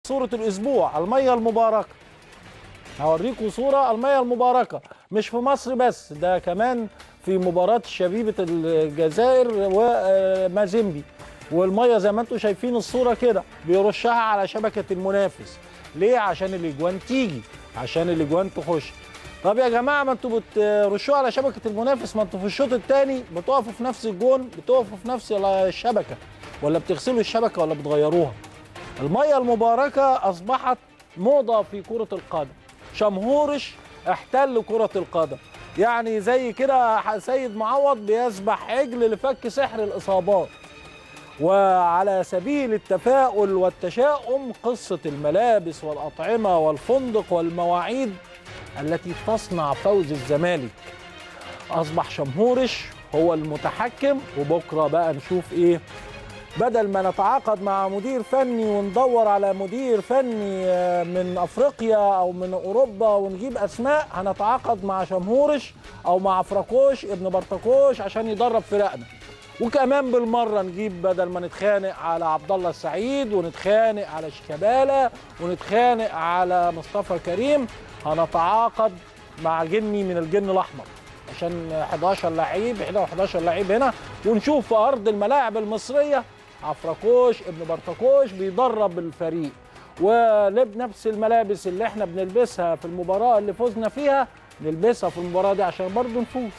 صورة الأسبوع المية المباركة هوريكم صورة المية المباركة مش في مصر بس ده كمان في مباراة شبيبة الجزائر ومازيمبي والمية زي ما انتم شايفين الصورة كده بيرشها على شبكة المنافس ليه عشان الاجوان تيجي عشان الاجوان تخش طب يا جماعة ما انتوا بترشوها على شبكة المنافس ما انتوا في الشوط الثاني بتقفوا في نفس الجون بتقفوا في نفس الشبكة ولا بتغسلوا الشبكة ولا بتغيروها المية المباركة أصبحت موضة في كرة القدم شمهورش احتل كرة القدم يعني زي كده سيد معوض بيسبح عجل لفك سحر الإصابات وعلى سبيل التفاؤل والتشاؤم قصة الملابس والأطعمة والفندق والمواعيد التي تصنع فوز الزمالك أصبح شمهورش هو المتحكم وبكرة بقى نشوف إيه بدل ما نتعاقد مع مدير فني وندور على مدير فني من افريقيا او من اوروبا ونجيب اسماء هنتعاقد مع شمهورش او مع فراكوش ابن برتكوش عشان يدرب فرقنا وكمان بالمره نجيب بدل ما نتخانق على عبد الله السعيد ونتخانق على شيكابالا ونتخانق على مصطفى كريم هنتعاقد مع جني من الجن الاحمر عشان 11 لعيب احنا 11 لعيب هنا ونشوف في ارض الملاعب المصريه عفركوش ابن برتكوش بيدرب الفريق ولبنفس الملابس اللي احنا بنلبسها في المباراة اللي فزنا فيها نلبسها في المباراة دي عشان برضه نفوز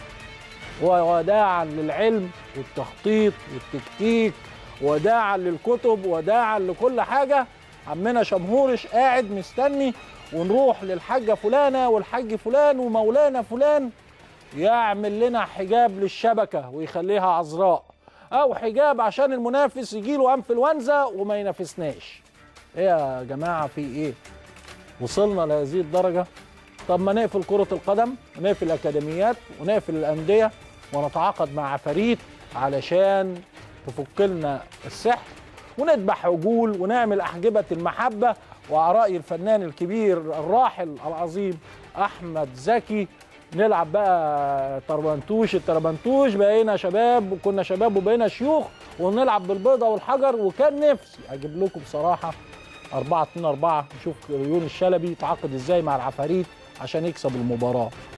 وداعا للعلم والتخطيط والتكتيك وداعا للكتب وداعا لكل حاجة عمنا شمهورش قاعد مستني ونروح للحاجة فلانة والحاج فلان ومولانا فلان يعمل لنا حجاب للشبكة ويخليها عذراء او حجاب عشان المنافس يجي له انفلونزا وما ينافسناش ايه يا جماعه في ايه وصلنا لهذه الدرجه طب ما نقفل كره القدم ونقفل الاكاديميات ونقفل الانديه ونتعاقد مع عفاريت علشان تفك لنا السحر ونذبح عجول ونعمل احجبه المحبه وعراء الفنان الكبير الراحل العظيم احمد زكي نلعب بقى تربنتوش التربنتوش بقينا شباب وكنا شباب وبقينا شيوخ ونلعب بالبيضه والحجر وكان نفسي اجيب لكم بصراحه 4 2 4 نشوف عيون الشلبي يتعاقد ازاي مع العفاريت عشان يكسب المباراه